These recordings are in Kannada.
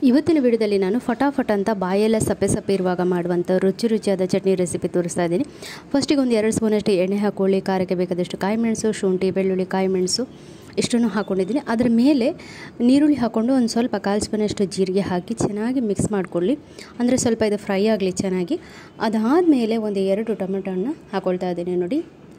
ಇವತ್ತಿನ ವಿಡಿಯೋದಲ್ಲಿ ನಾನು ಫಟಾಫಟ್ ಅಂತ ಬಾಯೆಲ್ಲ ಸಪ್ಪೆ ಸಪ್ಪೆ ಇರುವಾಗ ಮಾಡುವಂಥ ರುಚಿ ರುಚಿಯಾದ ಚಟ್ನಿ ರೆಸಿಪಿ ತೋರಿಸ್ತಾ ಇದ್ದೀನಿ ಫಸ್ಟಿಗೆ ಒಂದು ಎರಡು ಸ್ಪೂನಷ್ಟು ಎಣ್ಣೆ ಹಾಕೊಳ್ಳಿ ಖಾರಕ್ಕೆ ಬೇಕಾದಷ್ಟು ಕಾಯಿ ಮೆಣಸು ಶುಂಠಿ ಬೆಳ್ಳುಳ್ಳಿ ಕಾಯಿ ಮೆಣಸು ಇಷ್ಟನ್ನು ಹಾಕ್ಕೊಂಡಿದ್ದೀನಿ ಅದರ ಮೇಲೆ ನೀರುಳ್ಳಿ ಹಾಕ್ಕೊಂಡು ಒಂದು ಸ್ವಲ್ಪ ಕಾಲು ಸ್ಪೂನಷ್ಟು ಜೀರಿಗೆ ಹಾಕಿ ಚೆನ್ನಾಗಿ ಮಿಕ್ಸ್ ಮಾಡಿಕೊಳ್ಳಿ ಅಂದರೆ ಸ್ವಲ್ಪ ಇದು ಫ್ರೈ ಆಗಲಿ ಚೆನ್ನಾಗಿ ಅದಾದಮೇಲೆ ಒಂದು ಎರಡು ಟೊಮೆಟೊನ ಹಾಕ್ಕೊಳ್ತಾ ಇದ್ದೀನಿ ನೋಡಿ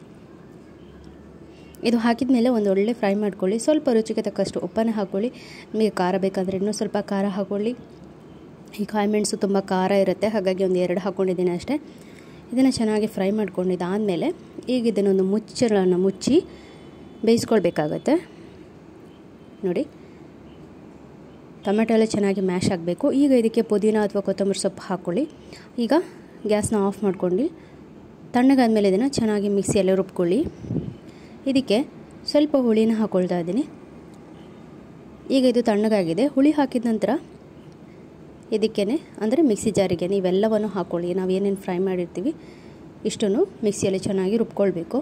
ಇದು ಹಾಕಿದ ಮೇಲೆ ಒಂದು ಒಳ್ಳೆ ಫ್ರೈ ಮಾಡ್ಕೊಳ್ಳಿ ಸ್ವಲ್ಪ ರುಚಿಗೆ ತಕ್ಕಷ್ಟು ಉಪ್ಪನ್ನು ಹಾಕ್ಕೊಳ್ಳಿ ನಿಮಗೆ ಖಾರ ಬೇಕಾದರೆ ಇನ್ನೂ ಸ್ವಲ್ಪ ಖಾರ ಹಾಕ್ಕೊಳ್ಳಿ ಈ ಕಾಯಿ ಮೆಣಸು ತುಂಬ ಖಾರ ಇರುತ್ತೆ ಹಾಗಾಗಿ ಒಂದು ಎರಡು ಹಾಕ್ಕೊಂಡಿದ್ದೀನಿ ಅಷ್ಟೇ ಇದನ್ನು ಚೆನ್ನಾಗಿ ಫ್ರೈ ಮಾಡ್ಕೊಂಡಿದ್ದಾದಮೇಲೆ ಈಗ ಇದನ್ನೊಂದು ಮುಚ್ಚಳನ್ನು ಮುಚ್ಚಿ ಬೇಯಿಸ್ಕೊಳ್ಬೇಕಾಗತ್ತೆ ನೋಡಿ ಟೊಮೆಟೊ ಎಲ್ಲ ಚೆನ್ನಾಗಿ ಮ್ಯಾಶ್ ಆಗಬೇಕು ಈಗ ಇದಕ್ಕೆ ಪುದೀನ ಅಥವಾ ಕೊತ್ತಂಬರಿ ಸೊಪ್ಪು ಹಾಕ್ಕೊಳ್ಳಿ ಈಗ ಗ್ಯಾಸ್ನ ಆಫ್ ಮಾಡ್ಕೊಂಡು ತಣ್ಣಗಾದ್ಮೇಲೆ ಇದನ್ನು ಚೆನ್ನಾಗಿ ಮಿಕ್ಸಿಯಲ್ಲೇ ರುಬ್ಕೊಳ್ಳಿ ಇದಕ್ಕೆ ಸ್ವಲ್ಪ ಹುಳಿನ ಹಾಕ್ಕೊಳ್ತಾ ಇದ್ದೀನಿ ಈಗ ಇದು ತಣ್ಣಗಾಗಿದೆ ಹುಳಿ ಹಾಕಿದ ನಂತರ ಇದಕ್ಕೇ ಅಂದರೆ ಮಿಕ್ಸಿ ಜಾರಿಗೆ ಇವೆಲ್ಲವನ್ನು ಹಾಕ್ಕೊಳ್ಳಿ ನಾವು ಏನೇನು ಫ್ರೈ ಮಾಡಿರ್ತೀವಿ ಇಷ್ಟನ್ನು ಮಿಕ್ಸಿಯಲ್ಲಿ ಚೆನ್ನಾಗಿ ರುಬ್ಕೊಳ್ಬೇಕು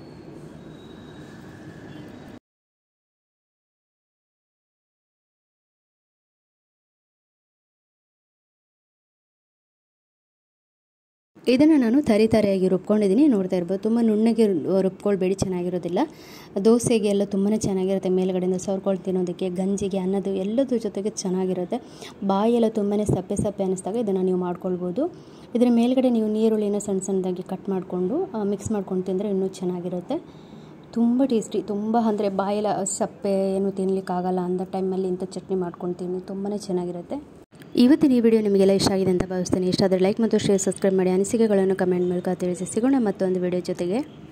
ಇದನ್ನು ನಾನು ತರಿ ತರಿಯಾಗಿ ರುಬ್ಕೊಂಡಿದ್ದೀನಿ ನೋಡ್ತಾ ಇರ್ಬೋದು ತುಂಬ ನುಣ್ಣಗೆ ರುಬ್ಕೊಳ್ಬೇಡಿ ಚೆನ್ನಾಗಿರೋದಿಲ್ಲ ದೋಸೆಗೆ ಎಲ್ಲ ತುಂಬಾ ಚೆನ್ನಾಗಿರುತ್ತೆ ಮೇಲ್ಗಡೆಯಿಂದ ಸವರ್ಕೊಂಡು ತಿನ್ನೋದಕ್ಕೆ ಗಂಜಿಗೆ ಅನ್ನೋದು ಎಲ್ಲದ್ರ ಜೊತೆಗೆ ಚೆನ್ನಾಗಿರುತ್ತೆ ಬಾಯೆಲ್ಲ ತುಂಬಾ ಸಪ್ಪೆ ಸಪ್ಪೆ ಅನ್ನಿಸ್ದಾಗ ಇದನ್ನು ನೀವು ಮಾಡ್ಕೊಳ್ಬೋದು ಇದರ ಮೇಲ್ಗಡೆ ನೀವು ನೀರುಳ್ಳಿನ ಸಣ್ಣ ಸಣ್ಣದಾಗಿ ಕಟ್ ಮಾಡಿಕೊಂಡು ಮಿಕ್ಸ್ ಮಾಡ್ಕೊಂಡು ತಿಂದರೆ ಇನ್ನೂ ಚೆನ್ನಾಗಿರುತ್ತೆ ತುಂಬ ಟೇಸ್ಟಿ ತುಂಬ ಅಂದರೆ ಬಾಯೆಲ್ಲ ಸಪ್ಪೆ ಏನು ತಿನ್ನಲಿಕ್ಕಾಗಲ್ಲ ಅಂದ ಟೈಮಲ್ಲಿ ಇಂಥ ಚಟ್ನಿ ಮಾಡ್ಕೊಂಡು ತಿನ್ನಿ ತುಂಬಾ ಚೆನ್ನಾಗಿರುತ್ತೆ ಇವತ್ತಿನ ಈ ವಿಡಿಯೋ ನಿಮಗೆಲ್ಲ ಇಷ್ಟ ಆಗಿದೆ ಅಂತ ಭಾವಿಸ್ತೇನೆ ಇಷ್ಟ ಆದರೆ ಲೈಕ್ ಮತ್ತು ಶೇರ್ ಸಬ್ಸ್ಕ್ರೈಬ್ ಮಾಡಿ ಅನಿಸಿಕೆಗಳನ್ನು ಕಮೆಂಟ್ ಮೂಲಕ ತಿಳಿಸಿ ಸಿಗೋಣ ಮತ್ತೊಂದು ವಿಡಿಯೋ ಜೊತೆಗೆ